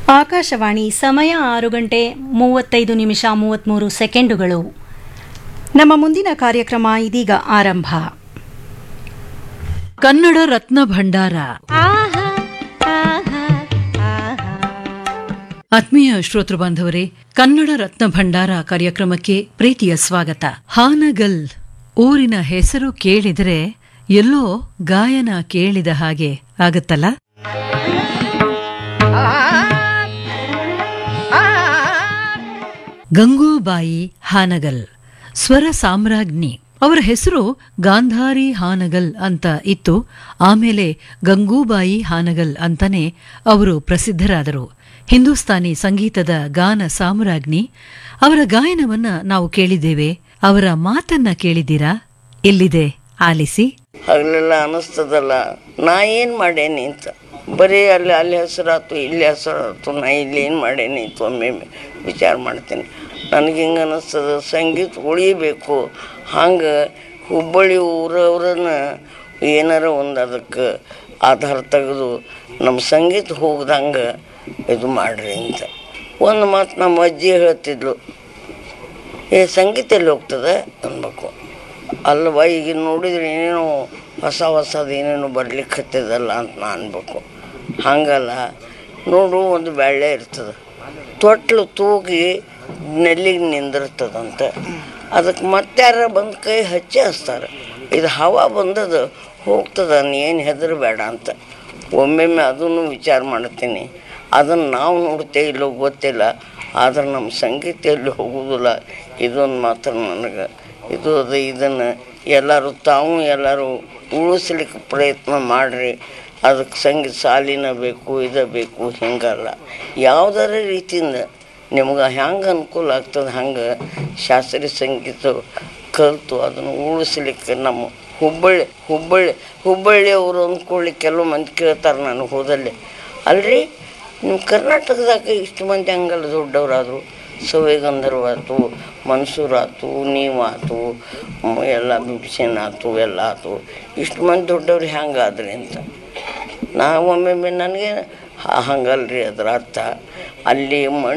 ಆಕಾಶವಾಣಿ ಸಮಯ ಆರು ಗಂಟೆ ಮೂವತ್ತೈದು ನಿಮಿಷ ಮೂವತ್ತ್ಮೂರು ಸೆಕೆಂಡುಗಳು ನಮ್ಮ ಮುಂದಿನ ಕಾರ್ಯಕ್ರಮ ಇದೀಗ ಆರಂಭ ಕನ್ನಡ ರತ್ನ ಭಂಡಾರ ಆತ್ಮೀಯ ಶ್ರೋತೃ ಬಾಂಧವರೇ ಕನ್ನಡ ರತ್ನ ಭಂಡಾರ ಕಾರ್ಯಕ್ರಮಕ್ಕೆ ಪ್ರೀತಿಯ ಸ್ವಾಗತ ಹಾನಗಲ್ ಊರಿನ ಹೆಸರು ಕೇಳಿದರೆ ಎಲ್ಲೋ ಗಾಯನ ಕೇಳಿದ ಹಾಗೆ ಆಗುತ್ತಲ್ಲ ಗಂಗೂಬಾಯಿ ಹಾನಗಲ್ ಸ್ವರ ಸಾಮ್ರಾಜ್ಞಿ ಅವರ ಹೆಸರು ಗಾಂಧಾರಿ ಹಾನಗಲ್ ಅಂತ ಇತ್ತು ಆಮೇಲೆ ಗಂಗೂಬಾಯಿ ಹಾನಗಲ್ ಅಂತಾನೆ ಅವರು ಪ್ರಸಿದ್ಧರಾದರು ಹಿಂದೂಸ್ತಾನಿ ಸಂಗೀತದ ಗಾನ ಸಾಮ್ರಾಜ್ಞಿ ಅವರ ಗಾಯನವನ್ನ ನಾವು ಕೇಳಿದ್ದೇವೆ ಅವರ ಮಾತನ್ನ ಕೇಳಿದ್ದೀರಾ ಎಲ್ಲಿದೆ ಆಲಿಸಿ ಹಗಲೆಲ್ಲ ಅನಿಸ್ತದಲ್ಲ ನಾ ಏನು ಮಾಡೇನಿ ಅಂತ ಬರೀ ಅಲ್ಲಿ ಅಲ್ಲಿ ಹೆಸರಾತು ಇಲ್ಲಿ ಹೆಸರಾತು ನಾ ಇಲ್ಲಿ ಏನು ಮಾಡೇನಿ ಅಂತ ಒಮ್ಮೆ ವಿಚಾರ ಮಾಡ್ತೀನಿ ನನಗೆ ಹಿಂಗೆ ಅನ್ನಿಸ್ತದ ಸಂಗೀತ ಉಳಿಬೇಕು ಹಂಗೆ ಹುಬ್ಬಳ್ಳಿ ಊರವ್ರನ್ನ ಏನಾರ ಒಂದು ಅದಕ್ಕೆ ಆಧಾರ ತೆಗೆದು ನಮ್ಮ ಸಂಗೀತ ಹೋಗ್ದಂಗೆ ಇದು ಮಾಡ್ರಿ ಅಂತ ಒಂದು ಮಾತು ನಮ್ಮ ಅಜ್ಜಿ ಹೇಳ್ತಿದ್ಲು ಏ ಸಂಗೀತ ಎಲ್ಲಿ ಹೋಗ್ತದೆ ಅನ್ಬೇಕು ಅಲ್ವ ಈಗ ನೋಡಿದ್ರೆ ಏನೇನೋ ಹೊಸ ಹೊಸದು ಏನೇನೋ ಬರ್ಲಿಕ್ಕೆ ಹತ್ತಿದಲ್ಲ ಅಂತ ನಾ ಅನ್ಬೇಕು ಹಂಗಲ್ಲ ನೋಡು ಒಂದು ಬೆಳ್ಳೆ ಇರ್ತದೆ ತೊಟ್ಲು ತೂಗಿ ನೆಲ್ಲಿಗೆ ನಿಂದಿರ್ತದಂತ ಅದಕ್ಕೆ ಮತ್ತಾರ ಬಂದು ಕೈ ಹಚ್ಚಿ ಹಚ್ತಾರೆ ಇದು ಹವಾ ಬಂದದು ಹೋಗ್ತದ ಏನು ಹೆದರಬೇಡ ಅಂತ ಒಮ್ಮೆಮ್ಮೆ ಅದನ್ನು ವಿಚಾರ ಮಾಡ್ತೀನಿ ಅದನ್ನು ನಾವು ನೋಡ್ತೇವೆ ಇಲ್ಲೋ ಗೊತ್ತಿಲ್ಲ ಆದ್ರೆ ನಮ್ಮ ಸಂಗೀತ ಎಲ್ಲಿ ಹೋಗುವುದಿಲ್ಲ ಇದೊಂದು ಮಾತ್ರ ನನಗೆ ಇದು ಅದು ಇದನ್ನು ಎಲ್ಲರೂ ತಾವು ಎಲ್ಲರೂ ಉಳಿಸ್ಲಿಕ್ಕೆ ಪ್ರಯತ್ನ ಮಾಡಿರಿ ಅದಕ್ಕೆ ಸಂಗೀತ ಸಾಲಿನ ಬೇಕು ಇದು ಬೇಕು ಹಿಂಗಲ್ಲ ಯಾವುದರ ರೀತಿಯಿಂದ ನಿಮ್ಗೆ ಹೆಂಗೆ ಅನುಕೂಲ ಆಗ್ತದೆ ಹಂಗೆ ಶಾಸ್ತ್ರೀಯ ಸಂಗೀತ ಕಲಿತು ಅದನ್ನು ಉಳಿಸ್ಲಿಕ್ಕೆ ನಮ್ಮ ಹುಬ್ಬಳ್ಳಿ ಹುಬ್ಬಳ್ಳಿ ಹುಬ್ಬಳ್ಳಿಯವರು ಅಂದ್ಕೊಳ್ಳಿ ಕೆಲವು ಮಂದಿ ಕೇಳ್ತಾರೆ ನಾನು ಹೋದಲ್ಲಿ ಅಲ್ರಿ ನಿಮ್ಮ ಕರ್ನಾಟಕದಾಗ ಇಷ್ಟು ಮಂದಿ ಹಂಗಲ್ಲ ದೊಡ್ಡವರಾದರು ಸೌವೆ ಗಂಧರ್ವ ಆಯ್ತು ಮನ್ಸೂರ್ ಆಯ್ತು ನೀವಾತು ಮ- ಎಲ್ಲ ಬಿಭೀಷಣ್ ಆಯ್ತು ಎಲ್ಲ ಆಯ್ತು ಇಷ್ಟು ಮಂದಿ ದೊಡ್ಡವ್ರು ಹೆಂಗಾದ್ರಿ ಅಂತ ನಾವು ಒಮ್ಮೊಮ್ಮೆ ನನಗೆ ಹಂಗಲ್ರಿ ಅದ್ರ ಅರ್ಥ ಅಲ್ಲಿ ಮಣ್ಣು